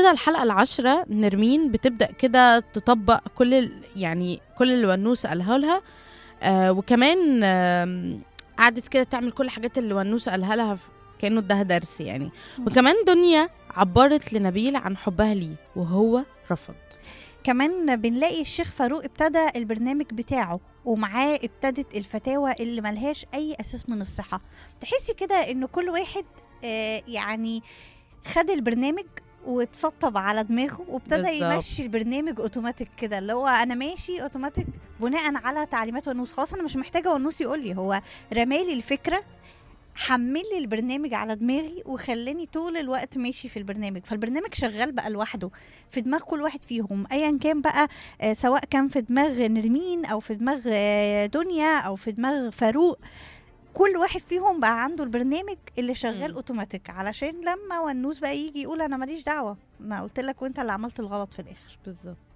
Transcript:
كده الحلقة العاشرة نرمين بتبدأ كده تطبق كل ال- يعني كل اللي ونوس قالها لها آه وكمان آم، قعدت كده تعمل كل الحاجات اللي ونوس قالها لها ف- كأنه اداها درس يعني مم. وكمان دنيا عبرت لنبيل عن حبها ليه وهو رفض كمان بنلاقي الشيخ فاروق ابتدى البرنامج بتاعه ومعاه ابتدت الفتاوى اللي ملهاش اي اساس من الصحه تحسي كده ان كل واحد آه يعني خد البرنامج واتسطب على دماغه وابتدى بالظبط. يمشي البرنامج اوتوماتيك كده اللي هو انا ماشي اوتوماتيك بناء على تعليمات ونوس خلاص انا مش محتاجه ونوس يقول لي هو رمالي الفكره حمل لي البرنامج على دماغي وخلاني طول الوقت ماشي في البرنامج فالبرنامج شغال بقى لوحده في دماغ كل واحد فيهم ايا كان بقى آه، سواء كان في دماغ نرمين او في دماغ آه، دنيا او في دماغ فاروق كل واحد فيهم بقى عنده البرنامج اللي شغال مم. اوتوماتيك علشان لما ونوس بقى يجي يقول انا ماليش دعوه ما قلت لك وانت اللي عملت الغلط في الاخر بالظبط